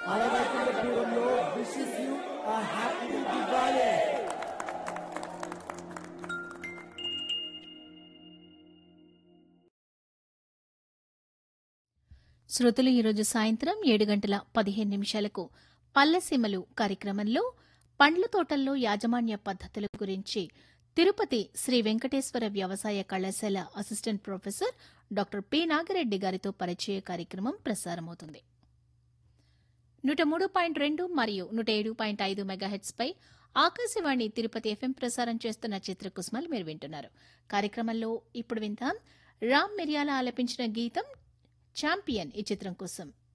అలవైకుంఠ దూరంలో wishes you a happy Diwali శ్రోతలు ఈరోజు సాయంత్రం ఏడు గంటల పదిహేను నిమిషాలకు పల్లెసీమలు కార్యక్రమంలో పండ్ల తోటల్లో యాజమాన్య పద్ధతుల గురించి తిరుపతి శ్రీ వెంకటేశ్వర వ్యవసాయ కళాశాల assistant professor doctor P Nagireddy గారితో పరిచయ కార్యక్రమం ప్రసారమవుతుంది నూట మూడు పాయింట్ రెండు మరియు నూట ఏడు పాయింట్ ఐదు మెగాహెట్స్పై ఆకాశవాణి తిరుపతి ఎఫ్ఎం ప్రసారం చేస్తున్న చిత్రకుస్మలు మీరు వింటున్నారు కార్యక్రమంలో ఇప్పుడు విందాం రామ్ మిర్యాల ఆలపించిన గీతం ఛాంపియన్ ఈ చిత్రం కోసం